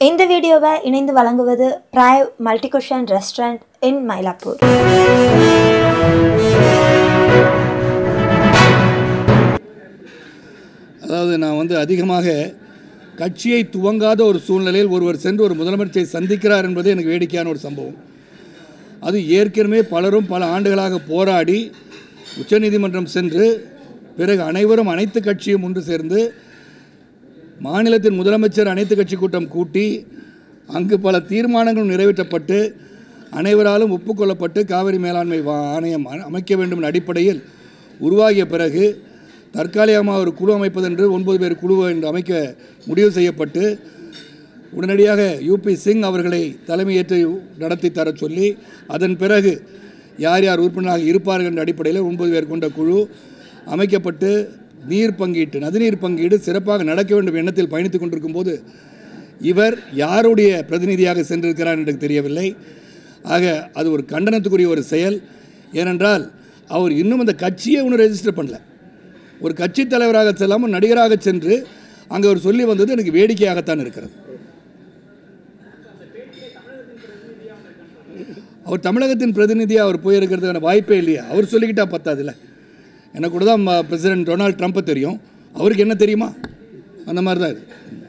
இந்த வீடியோவை இணைந்து வழங்குவது பிராய் மல்டிகுஷன் ரெஸ்டாரண்ட் இன் மயிலாப்பூர் அதாவது நான் வந்து அதிகமாக கட்சியை துவங்காத ஒரு சூழ்நிலையில் ஒருவர் சென்று ஒரு முதலமைச்சரை சந்திக்கிறார் என்பது எனக்கு வேடிக்கையான ஒரு சம்பவம் அது ஏற்கனவே பலரும் பல ஆண்டுகளாக போராடி உச்சநீதிமன்றம் சென்று பிறகு அனைவரும் அனைத்து கட்சியும் ஒன்று சேர்ந்து மாநிலத்தின் முதலமைச்சர் அனைத்து கட்சி கூட்டம் கூட்டி அங்கு பல தீர்மானங்களும் நிறைவேற்றப்பட்டு அனைவராலும் ஒப்புக்கொள்ளப்பட்டு காவிரி மேலாண்மை வா- ஆணையம் அ- அமைக்க வேண்டும் என்ற அடிப்படையில் உருவாகிய பிறகு தற்காலிகமாக ஒரு குழு அமைப்பதென்று ஒன்பது பேர் குழு என்று அமைக்க முடிவு செய்யப்பட்டு உடனடியாக யூபி சிங் அவர்களை தலைமையேற்று நடத்தி தர சொல்லி அதன் பிறகு யார் யார் உறுப்பினராக இருப்பார்கள் என்ற அடிப்படையில் ஒன்பது பேர் கொண்ட குழு அமைக்கப்பட்டு நீர் பங்கீட்டு நதிநீர் பங்கீடு சிறப்பாக நடக்க வேண்டும் எண்ணத்தில் பயணித்துக் கொண்டிருக்கும் போது இவர் யாருடைய பிரதிநிதியாக சென்றிருக்கிறார் என்று தெரியவில்லை ஆக அது ஒரு கண்டனத்துக்குரிய ஒரு செயல் ஏனென்றால் அவர் இன்னும் அந்த கட்சியை ஒன்றும் ரெஜிஸ்டர் பண்ணல ஒரு கட்சி தலைவராக செல்லாமல் நடிகராக சென்று அங்கே அவர் சொல்லி வந்தது எனக்கு வேடிக்கையாகத்தான் இருக்கிறது அவர் தமிழகத்தின் பிரதிநிதியாக அவர் போயிருக்கிறதுக்கான வாய்ப்பே இல்லையா அவர் சொல்லிக்கிட்டா பத்தாதுல்ல எனக்கு கூட தான் பிரசிடென்ட் டொனால்ட் ட்ரம்ப்பை தெரியும் அவருக்கு என்ன தெரியுமா அந்த மாதிரி தான் இது